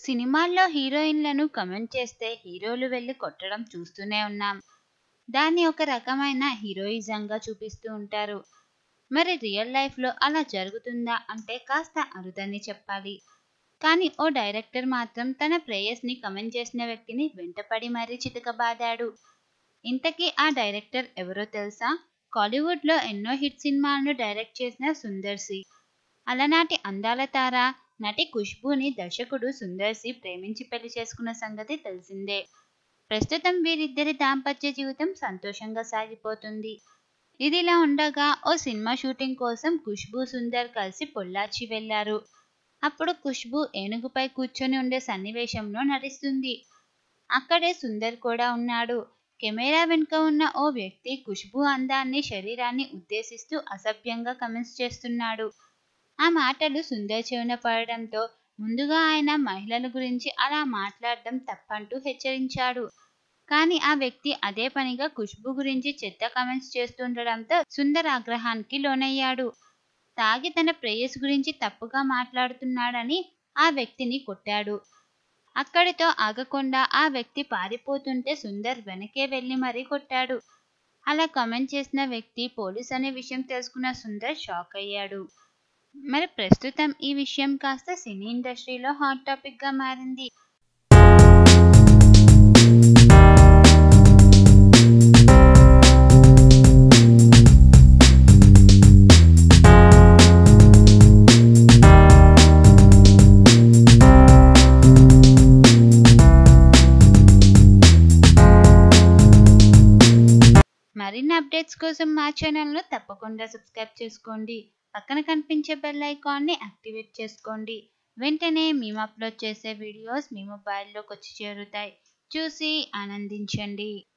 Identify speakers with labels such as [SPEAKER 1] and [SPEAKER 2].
[SPEAKER 1] సినిమాల్లో హీరోయిన్లను కమెంట్ చేస్తే హీరోలు వెళ్ళి కొట్టడం చూస్తూనే ఉన్నాం దాన్ని ఒక రకమైన హీరోయిజంగా చూపిస్తూ ఉంటారు మరి రియల్ లైఫ్లో అలా జరుగుతుందా అంటే కాస్త అరుదని చెప్పాలి కానీ ఓ డైరెక్టర్ మాత్రం తన ప్రేయస్ని కమెంట్ చేసిన వ్యక్తిని వెంటపడి మరీ చితకబాదాడు ఇంతకీ ఆ డైరెక్టర్ ఎవరో తెలుసా కాలీవుడ్లో ఎన్నో హిట్ సినిమాలను డైరెక్ట్ చేసిన సుందర్ సి అలనాటి అందాల తార నటి ఖుష్బూని దర్శకుడు సుందర్ సి ప్రేమించి పెళ్లి చేసుకున్న సంగతి తెలిసిందే ప్రస్తుతం వీరిద్దరి దాంపత్య జీవితం సంతోషంగా సాగిపోతుంది ఇదిలా ఉండగా ఓ సినిమా షూటింగ్ కోసం ఖుష్బూ సుందర్ కలిసి పొల్లాచి వెళ్లారు అప్పుడు ఖుష్బూ ఏనుగుపై కూర్చొని ఉండే సన్నివేశంలో నటిస్తుంది అక్కడే సుందర్ కూడా ఉన్నాడు కెమెరా వెనుక ఉన్న ఓ వ్యక్తి ఖుష్బూ అందాన్ని శరీరాన్ని ఉద్దేశిస్తూ అసభ్యంగా కమెంట్స్ చేస్తున్నాడు ఆ మాటలు సుందర్ చెవిన పడడంతో ముందుగా ఆయన మహిళల గురించి అలా మాట్లాడడం తప్పంటూ హెచ్చరించాడు కానీ ఆ వ్యక్తి అదే పనిగా ఖుష్బు గురించి చెత్త కమెంట్స్ చేస్తుండడంతో సుందర్ ఆగ్రహానికి లోనయ్యాడు తాగి తన ప్రేయస్ గురించి తప్పుగా మాట్లాడుతున్నాడని ఆ వ్యక్తిని కొట్టాడు అక్కడితో ఆగకుండా ఆ వ్యక్తి పారిపోతుంటే సుందర్ వెనకే వెళ్ళి మరీ కొట్టాడు అలా కమెంట్ చేసిన వ్యక్తి పోలీస్ అనే విషయం తెలుసుకున్న సుందర్ షాక్ అయ్యాడు మరి ప్రస్తుతం ఈ విషయం కాస్త సినీ ఇండస్ట్రీలో హాట్ టాపిక్గా మారింది మరిన్ని అప్డేట్స్ కోసం మా ఛానల్ను తప్పకుండా సబ్స్క్రైబ్ చేసుకోండి పక్కన కనిపించే బెల్ ఐకాన్ని యాక్టివేట్ చేసుకోండి వెంటనే మేము అప్లోడ్ చేసే వీడియోస్ మీ మొబైల్లోకి వచ్చి చేరుతాయి చూసి ఆనందించండి